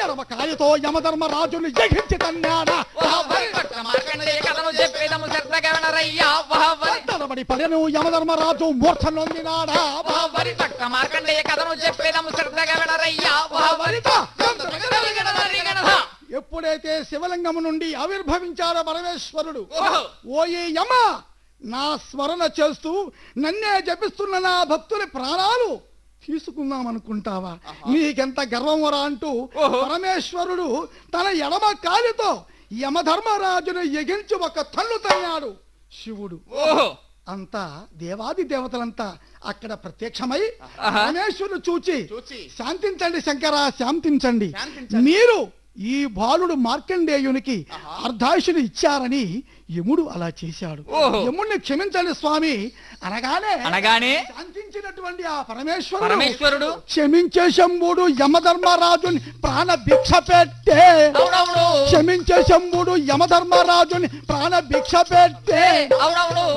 ఎడమ కాయతో యమధర్మరాజును జగించి తన్నాడా వహవరి భక్త మార్కండేయ కథను చెప్పేదము శ్రద్ధగా వినరయ్యా వహవరి తడబడి పడెను యమధర్మరాజు మూర్ఛ నొందినాడా వహవరి భక్త మార్కండేయ కథను చెప్పేదము శ్రద్ధగా వినరయ్యా వహవరి ఎప్పుడైతే శివలింగము నుండి ఆవిర్భవించాడో పరమేశ్వరుడు ఓహో. ఓ ఈ యమ నా స్మరణ చేస్తూ నన్నే జపిస్తున్న నా భక్తుని ప్రాణాలు తీసుకుందాం అనుకుంటావా నీకెంత గర్వమురా అంటూ ఓహో. పరమేశ్వరుడు తన ఎడమ కాలితో యమధర్మరాజును ఎగించి ఒక తన్ను తన్నాడు శివుడు ఓహో అంతా దేవాది దేవతలంతా అక్కడ ప్రత్యక్షమై ఆహా. పరమేశ్వరుడు చూచి చూచి శాంతించండి శంకర శాంతించండి శాంతించండి. మీరు ఈ బాలుడు మార్కండేయునికి అర్ధాయుషుని ఇచ్చారని యముడు అలా చేశాడు ఓహో. యముడిని క్షమించండి స్వామి అనగానే అనగానే శాంతించినటువంటి ఆ పరమేశ్వరుడు పరమేశ్వరుడు క్షమించే శంభుడు యమధర్మరాజుని ప్రాణ భిక్ష పెట్టే అవునవును క్షమించే శంభుడు యమధర్మరాజుని ప్రాణ భిక్ష పెట్టే అవునవును